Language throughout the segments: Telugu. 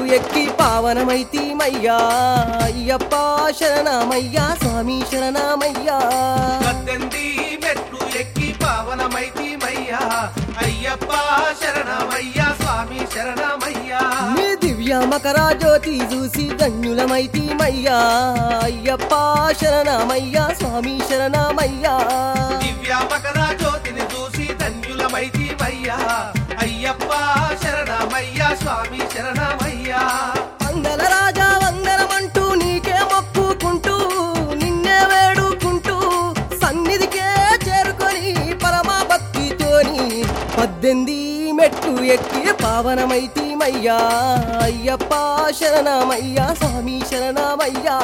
ఎక్కి పావనమైతీమయ్యా అయ్యప్ప శరణమయ్యా స్వామి శరణమయ్యా పద్దెనిమిది మెట్లు ఎక్కి పావనమైతీమయ్యా అయ్యప్ప శరణమయ్యా స్వామి శరణమయ్యా నీ దివ్య మకర జ్యోతి చూసి ధన్యులమైతీమయ్యా అయ్యప్ప శరణమయ్యా స్వామి శరణమయ్యా దివ్య మకర జ్యోతిని చూసి ధన్యులమైతీమయ్యా అయ్యప్ప శరణమయ్యా స్వామి శరణమయ్యా వందల రాజా వందనమంటూ నీకే మొక్కుకుంటూ నిన్నే వేడుకుంటూ సన్నిధికే చేరుకొని పరమ భక్తితోని పద్దెనిమిది మెట్లు ఎక్కి పావనమైతీమయ్యా అయ్యప్ప శరణమయ్యా స్వామి శరణమయ్యా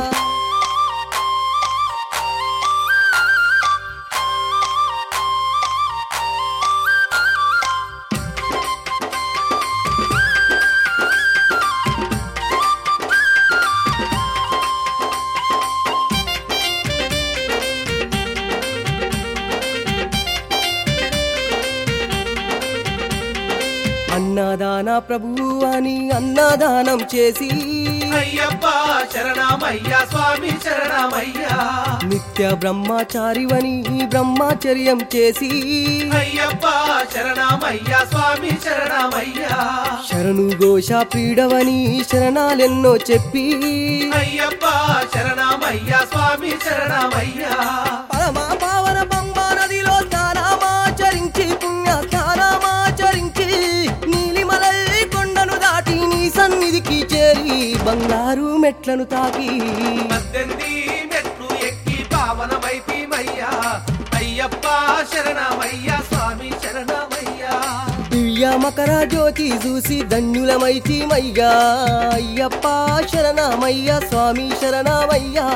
అన్నదాన ప్రభువు అని అన్నదానం చేసి అయ్యప్ప శరణమయ్యా స్వామి శరణమయ్యా నిత్య బ్రహ్మచారివని బ్రహ్మచర్యం చేసి అయ్యప్ప శరణమయ్యా స్వామి శరణమయ్యా శరణు ఘోష పీడవని శరణాలెన్నో చెప్పి అయ్యప్ప శరణమయ్యా స్వామి శరణమయ్యా పరమ పావన పంబా నదిలో స్నానమాచరించి పుణ్య స్నానమాచరించి నీలిమలై కొండను దాటి నీ సన్నిధికి చేరి బంగారు మెట్లను తాకి పద్దెనిమిది మెట్లు ఎక్కి పావనమైతీమయ్యా అయ్యప్ప శరణమయ్యా స్వామి శరణమయ్యా దివ్య మకర జ్యోతి చూసి ధన్యులమైతీమయ్యా అయ్యప్ప శరణమయ్య స్వామి శరణమయ్యా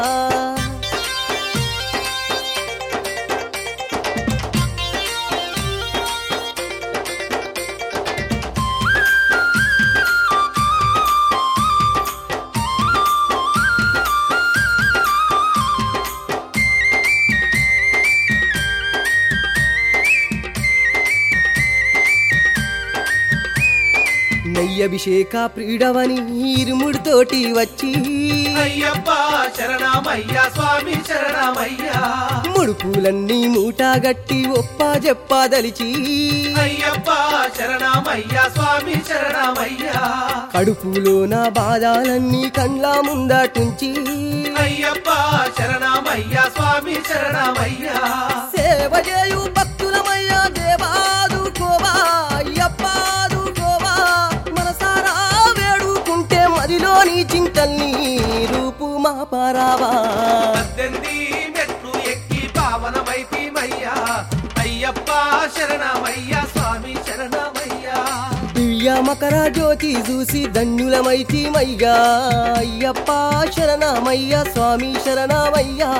నెయ్యభిషేక ప్రీడవని ఇరుముడితోటి వచ్చి అయ్యప్ప శరణమయ్యా స్వామి శరణమయ్యా ముడుపులన్నీ మూటగట్టి ఒప్ప చెప్పదలిచి అయ్యప్ప శరణమయ్యా స్వామి శరణమయ్యా కడుపులో నా బాధాలన్నీ కండ్ల ముందటుంచి అయ్యప్ప శరణమయ్యా స్వామి శరణమయ్యా సేవ చేయు భక్తులమయ్యా దేవాదుకోవా అయ్యప్పాదుకోవా మనసారా వేడుకుంటే మదిలోని చింతల్ని రూపు మా పరావా పద్దెనిమిది మెట్లు ఎక్కి పావనమైతీమయ్యా అయ్యప్ప శరణమయ్యా స్వామి శరణమయ్యా దివ్య మకర జ్యోతి చూసి ధన్యులమైతీమయ్యా అయ్యప్ప శరణమయ్య స్వామి శరణమయ్యా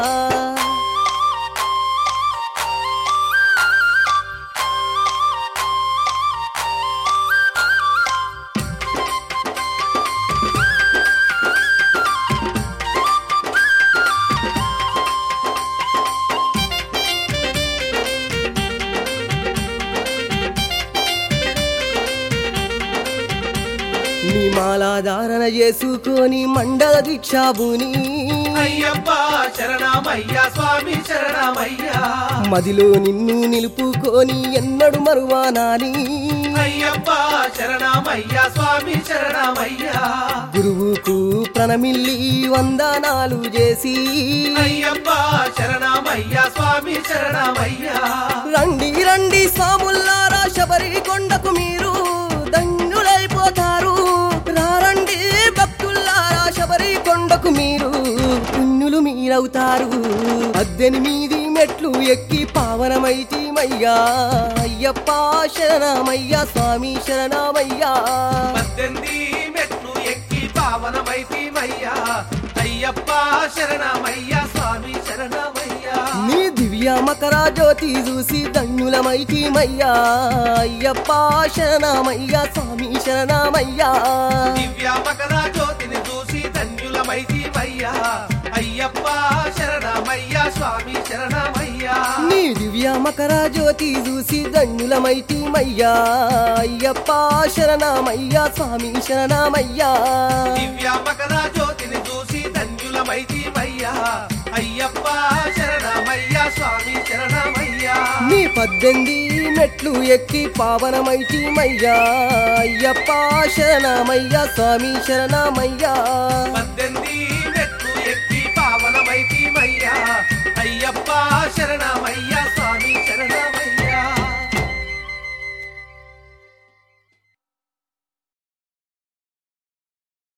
నీ మాలాధారణ చేసుకొని మండల దీక్షాభూని అయ్యప్ప శరణమయ్యా స్వామి శరణమయ్యా మదిలో నిన్ను నిలుపుకొని ఎన్నడు మరువానాని అయ్యప్ప శరణమయ్యా స్వామి శరణమయ్యా గురువుకు ప్రణమిల్లి వందనాలు చేసి అయ్యప్ప శరణమయ్యా స్వామి శరణమయ్యా రండి రండి సాముల్లారా శబరి కొండకు మీరు ధన్యులైపోతారు రారండి భక్తుల్లారా శబరి కొండకు మీరు పుణ్యులు మీరవుతారు పద్దెనిమిది మెట్లు ఎక్కి పావనమైతీమయ్యా అయ్యప్ప శరణమయ్యా స్వామి శరణమయ్యా పద్దెనిమిది మెట్లు ఎక్కి పావనమైతీమయ్యా అయ్యప్ప శరణమయ్యా స్వామి శరణమయ్యా నీ దివ్య మకర జ్యోతి చూసి ధన్యులమైతీమయ్యా అయ్యప్ప శరణమయ్యా స్వామి శరణమయ్యా దివ్య మకర జ్యోతిని చూసి ధన్యులమైతీమయ్యా అయ్యప్ప శరణమయ్యా స్వామి శరణమయ్యా నీ నీ దివ్య మకర జ్యోతి చూసి దండులమైతిమయ్యా అయ్యప్ప శరణమయ్యా స్వామి శరణమయ్యా దివ్య మకర జ్యోతిని చూసి ధన్యులమైతిమయ్యా అయ్యప్ప శరణమయ్యా స్వామి శరణమయ్యా నీ పద్దెనిమిది మెట్లు ఎక్కి పావనమైతిమయ్యా అయ్యప్ప శరణమయ్యా స్వామి శరణమయ్యా